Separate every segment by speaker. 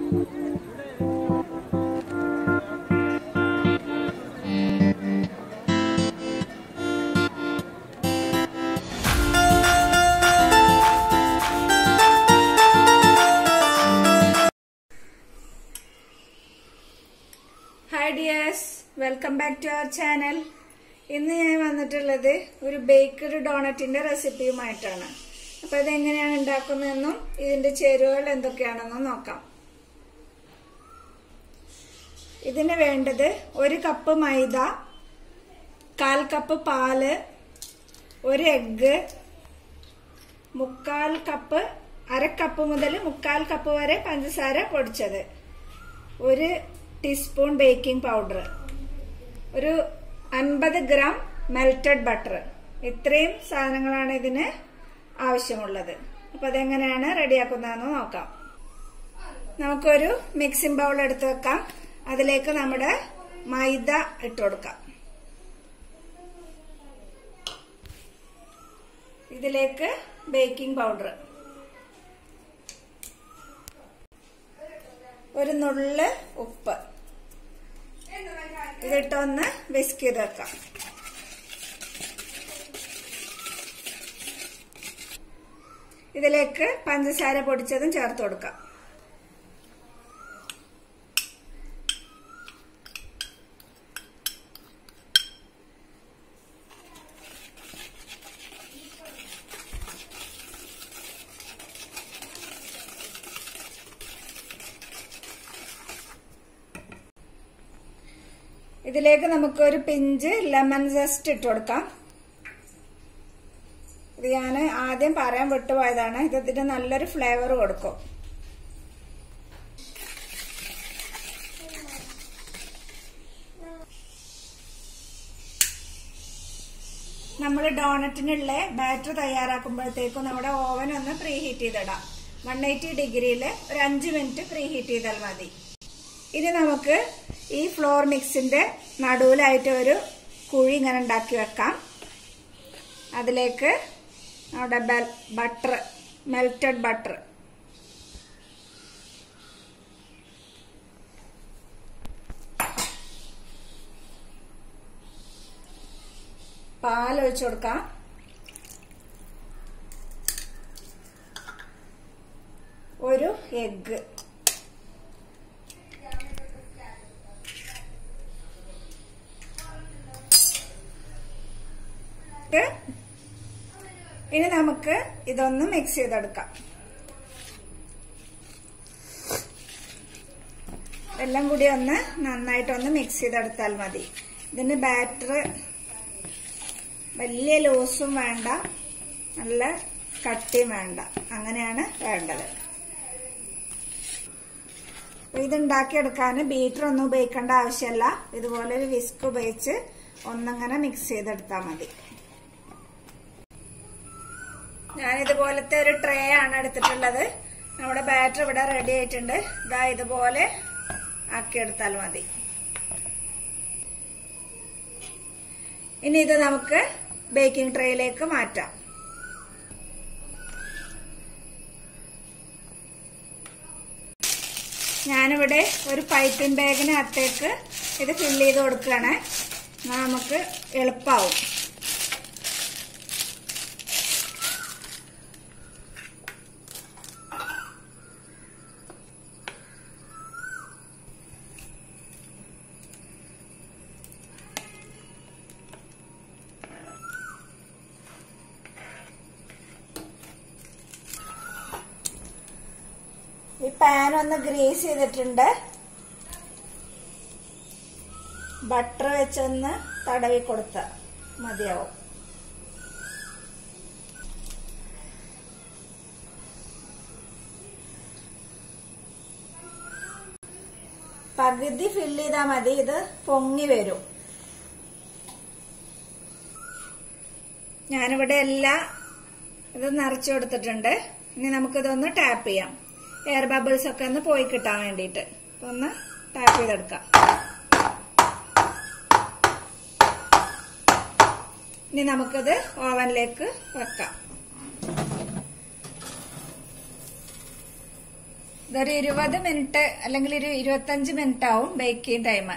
Speaker 1: hi dears welcome back to our channel ഇന്ന് ഞാൻ വന്നിട്ടുള്ളത് ഒരു ബേക്കഡ് ഡോണറ്റിന്റെ റെസിപ്പിയുമായിട്ടാണ് അപ്പൊ ഇതെങ്ങനെയാണ് ഉണ്ടാക്കുന്നതെന്നും ഇതിന്റെ ചേരുവകൾ എന്തൊക്കെയാണെന്നും നോക്കാം ഇതിന് വേണ്ടത് ഒരു കപ്പ് മൈദ കാൽ കപ്പ് പാല് ഒരു എഗ്ഗ് മുക്കാൽ കപ്പ് അര കപ്പ് മുതൽ മുക്കാൽ കപ്പ് വരെ പഞ്ചസാര പൊടിച്ചത് ഒരു ടീസ്പൂൺ ബേക്കിംഗ് പൗഡർ ഒരു അൻപത് ഗ്രാം മെൽറ്റഡ് ബട്ടർ ഇത്രയും സാധനങ്ങളാണ് ഇതിന് ആവശ്യമുള്ളത് അപ്പൊ അതെങ്ങനെയാണ് റെഡിയാക്കുന്നതെന്ന് നോക്കാം നമുക്കൊരു മിക്സിംഗ് ബൗൾ എടുത്ത് വെക്കാം അതിലേക്ക് നമ്മുടെ മൈദ ഇട്ട് കൊടുക്കാം ഇതിലേക്ക് ബേക്കിംഗ് പൗഡർ ഒരു നുള്ള് ഉപ്പ് ഇതിട്ടൊന്ന് വിസ്ക് ചെയ്ത് വെക്കാം ഇതിലേക്ക് പഞ്ചസാര പൊടിച്ചതും ചേർത്ത് കൊടുക്കാം ഇതിലേക്ക് നമുക്ക് ഒരു പിഞ്ച് ലെമൺ ജസ്റ്റ് ഇട്ട് കൊടുക്കാം ഇത് ഞാൻ ആദ്യം പറയാൻ വിട്ടുപോയതാണ് ഇത് ഇതിന് നല്ലൊരു ഫ്ലേവർ കൊടുക്കും നമ്മൾ ഡോണറ്റിനുള്ള ബാറ്റർ തയ്യാറാക്കുമ്പോഴത്തേക്കും നമ്മുടെ ഓവൻ ഒന്ന് പ്രീ ഹീറ്റ് ചെയ്തിടാം വൺ എയ്റ്റി ഡിഗ്രിയിൽ ഒരു അഞ്ച് മിനിറ്റ് പ്രീ ഹീറ്റ് ചെയ്താൽ മതി ഇനി നമുക്ക് ഈ ഫ്ലോർ മിക്സിന്റെ നടുവിലായിട്ട് ഒരു കുഴി ഇങ്ങനെ ഉണ്ടാക്കി വെക്കാം അതിലേക്ക് നമ്മുടെ ബട്ടർ മെൽറ്റഡ് ബട്ടർ പാൽ ഒഴിച്ചു കൊടുക്കാം ഒരു എഗ്ഗ് ഇനി നമുക്ക് ഇതൊന്ന് മിക്സ് ചെയ്തെടുക്കാം എല്ലാം കൂടി ഒന്ന് നന്നായിട്ടൊന്ന് മിക്സ് ചെയ്തെടുത്താൽ മതി ഇതിന് ബാറ്റർ വലിയ ലൂസും വേണ്ട നല്ല കട്ടിയും വേണ്ട അങ്ങനെയാണ് വേണ്ടത് ഇതുണ്ടാക്കിയെടുക്കാൻ ബീറ്റർ ഒന്നും ഉപയോഗിക്കേണ്ട ആവശ്യമല്ല ഇതുപോലെ ഒരു വിസ്ക് ഉപയോഗിച്ച് ഒന്നങ്ങനെ മിക്സ് ചെയ്തെടുത്താൽ മതി ഞാൻ ഇതുപോലത്തെ ഒരു ട്രേ ആണ് എടുത്തിട്ടുള്ളത് നമ്മുടെ ബാറ്റർ ഇവിടെ റെഡി ആയിട്ടുണ്ട് ഇതാ ഇതുപോലെ ആക്കിയെടുത്താൽ മതി ഇനി ഇത് നമുക്ക് ബേക്കിംഗ് ട്രേയിലേക്ക് മാറ്റാം ഞാനിവിടെ ഒരു പൈപ്പിംഗ് ബാഗിനകത്തേക്ക് ഇത് ഫില്ല് ചെയ്ത് കൊടുക്കുകയാണ് നമുക്ക് എളുപ്പമാവും ഈ പാൻ ഒന്ന് ഗ്രീസ് ചെയ്തിട്ടുണ്ട് ബട്ടർ വെച്ചൊന്ന് തടവി കൊടുത്ത മതിയാവും പകുതി ഫില്ല് ചെയ്താൽ മതി ഇത് പൊങ്ങി വരും ഞാനിവിടെ എല്ലാ ഇത് നിറച്ചു കൊടുത്തിട്ടുണ്ട് ഇനി നമുക്കിതൊന്ന് ടാപ്പ് ചെയ്യാം എയർ ബബിൾസ് ഒക്കെ ഒന്ന് പോയി കിട്ടാൻ വേണ്ടിയിട്ട് ഒന്ന് ടാപ്പ് ചെയ്തെടുക്കാം ഇനി നമുക്കിത് ഓവനിലേക്ക് വെക്കാം ഇതൊരു ഇരുപത് മിനിറ്റ് അല്ലെങ്കിൽ ഒരു ഇരുപത്തഞ്ച് മിനിറ്റ് ആവും ബേക്കിംഗ് ടൈം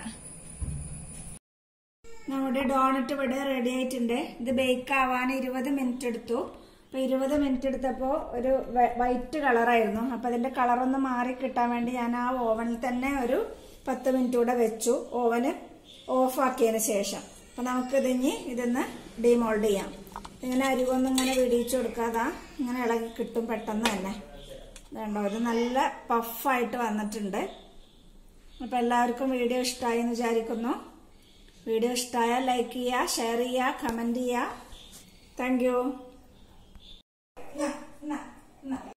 Speaker 1: നമ്മുടെ ഡോണറ്റ് ഇവിടെ റെഡി ആയിട്ടുണ്ട് ഇത് ബേക്ക് ആവാൻ ഇരുപത് മിനിറ്റ് എടുത്തു അപ്പൊ ഇരുപത് മിനിറ്റ് എടുത്തപ്പോ ഒരു വൈറ്റ് കളറായിരുന്നു അപ്പൊ അതിന്റെ കളറൊന്ന് മാറി കിട്ടാൻ വേണ്ടി ഞാൻ ആ ഓവനിൽ തന്നെ ഒരു പത്ത് മിനിറ്റ് കൂടെ വെച്ചു ഓവന് ഓഫ് ആക്കിയതിന് ശേഷം അപ്പൊ നമുക്ക് ഇതിഞ്ഞ് ഇതൊന്ന് ഡിമോൾഡ് ചെയ്യാം ഇങ്ങനെ അരിവൊന്നും ഇങ്ങനെ വിടിയിച്ചു കൊടുക്കാതാ ഇങ്ങനെ ഇളകി കിട്ടും പെട്ടെന്ന് തന്നെ വേണ്ടോ ഇത് നല്ല പഫായിട്ട് വന്നിട്ടുണ്ട് അപ്പൊ എല്ലാവർക്കും വീഡിയോ ഇഷ്ടമായി എന്ന് വിചാരിക്കുന്നു വീഡിയോ ഇഷ്ടമായാൽ ലൈക്ക് ചെയ്യുക ഷെയർ ചെയ്യുക കമന്റ് ചെയ്യുക താങ്ക് യു